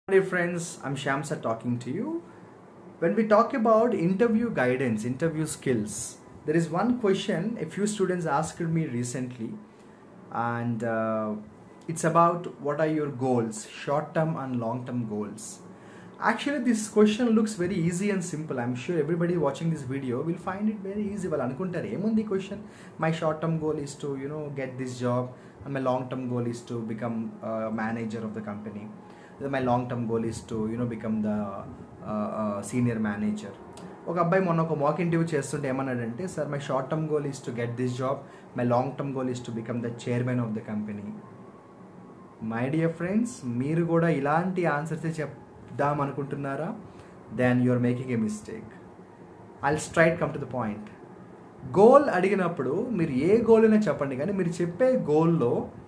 Dear friends, I'm Shamsa talking to you. When we talk about interview guidance, interview skills, there is one question a few students asked me recently, and uh, it's about what are your goals, short term and long term goals. Actually, this question looks very easy and simple. I'm sure everybody watching this video will find it very easy. Well, అనుకుంటారు ఏముంది question my short term goal is to you know get this job and my long term goal is to become manager of the company my long term goal is to you know become the senior manager ఒక అబ్బాయి మొన్న ఒక mock interview చేస్తుంటే ఏమన్నాడంటే sir my short term goal is to get this job my long term goal is to become the chairman of the company my dear friends మీరు కూడా ఇలాంటి answers చెప్దాం అనుకుంటున్నారా then you are making a mistake I straight come to the point goal అడిగినప్పుడు మీరు ఏ goal అయినా చెప్పండి కానీ మీరు చెప్పే గోల్లో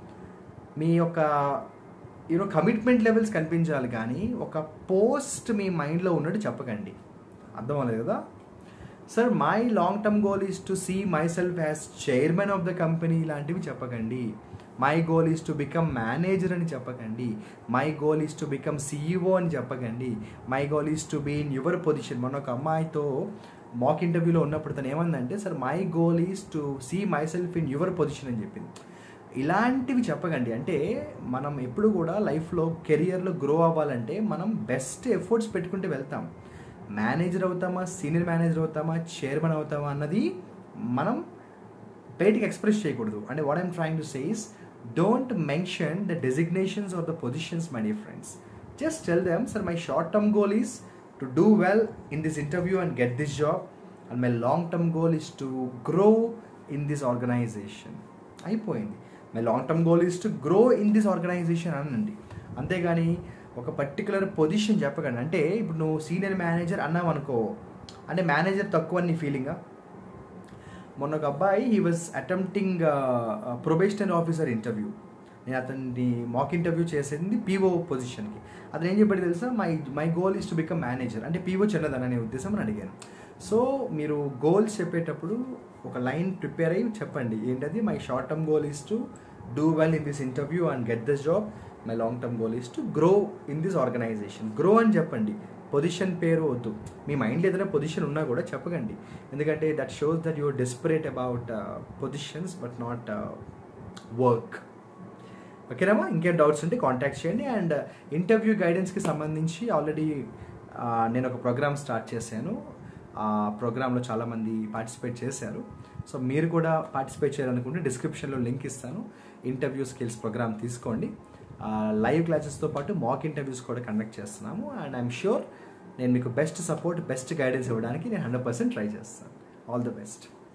మీ యొక్క యూనో కమిట్మెంట్ లెవెల్స్ కనిపించాలి కానీ ఒక పోస్ట్ మీ మైండ్లో ఉన్నట్టు చెప్పకండి అర్థం అవ్వలేదు కదా sir my long term goal is to see myself as chairman of the company ఇలాంటివి చెప్పకండి my goal is to become manager అని చెప్పకండి my goal is to become CEO అని చెప్పకండి my goal is to be in your position మన ఒక అమ్మాయితో mock ఇంటర్వ్యూలో ఉన్నప్పుడు తను ఏమందంటే sir my goal is to see myself in your position అని చెప్పింది ఇలాంటివి చెప్పకండి అంటే మనం ఎప్పుడు కూడా లైఫ్లో కెరియర్లో గ్రో అవ్వాలంటే మనం బెస్ట్ ఎఫర్ట్స్ పెట్టుకుంటూ వెళ్తాం మేనేజర్ అవుతామా సీనియర్ మేనేజర్ అవుతామా చైర్మన్ అవుతామా అన్నది మనం బయటికి ఎక్స్ప్రెస్ చేయకూడదు అంటే what I'm trying to say don't mention the designations or the positions my dear friends just tell them sir my short term goal is to do well in this interview and get this job and my long term goal is to grow in this organisation అయిపోయింది my long term goal is to grow in this organisation అనండి అంతేగాని ఒక particular position చెప్పకండి అంటే ఇప్పుడు నువ్వు senior manager అన్నావు అనుకో అంటే మేనేజర్ తక్కువ నీ ఫీలింగా మొన్న ఒక అబ్బాయి he was attempting probationary officer interview నేను అతన్ని మాక్ ఇంటర్వ్యూ చేసింది పీఓ పొజిషన్కి అతను ఏం చెప్పాడు తెలుసా my my goal is to become manager అంటే పీఓ చిన్నదననే ఉద్దేశం అని అడిగాను సో మీరు గోల్స్ చెప్పేటప్పుడు ఒక లైన్ ప్రిపేర్ అయ్యి చెప్పండి ఏంటది my short term goal is to do well in this interview and get this job my long term goal is to grow in this organisation grow అని చెప్పండి పొజిషన్ పేరు వద్దు మీ మైండ్లో ఏదైనా పొజిషన్ ఉన్నా కూడా చెప్పకండి ఎందుకంటే that shows that your desperate about positions but not work ఓకేనామా ఇంకేం డౌట్స్ ఉంటే కాంటాక్ట్ చేయండి అండ్ ఇంటర్వ్యూ గైడెన్స్కి సంబంధించి ఆల్రెడీ నేను ఒక ప్రోగ్రామ్ స్టార్ట్ చేశాను ఆ ప్రోగ్రాంలో చాలామంది పార్టిసిపేట్ చేశారు సో మీరు కూడా పార్టిసిపేట్ చేయాలనుకుంటే డిస్క్రిప్షన్లో లింక్ ఇస్తాను ఇంటర్వ్యూ స్కిల్స్ ప్రోగ్రామ్ తీసుకోండి లైవ్ క్లాసెస్తో పాటు మాక్ ఇంటర్వ్యూస్ కూడా కండక్ట్ చేస్తున్నాము అండ్ ఐఎమ్ షూర్ నేను మీకు బెస్ట్ సపోర్ట్ బెస్ట్ గైడెన్స్ ఇవ్వడానికి నేను హండ్రెడ్ పర్సెంట్ ట్రై చేస్తాను ఆల్ ద బెస్ట్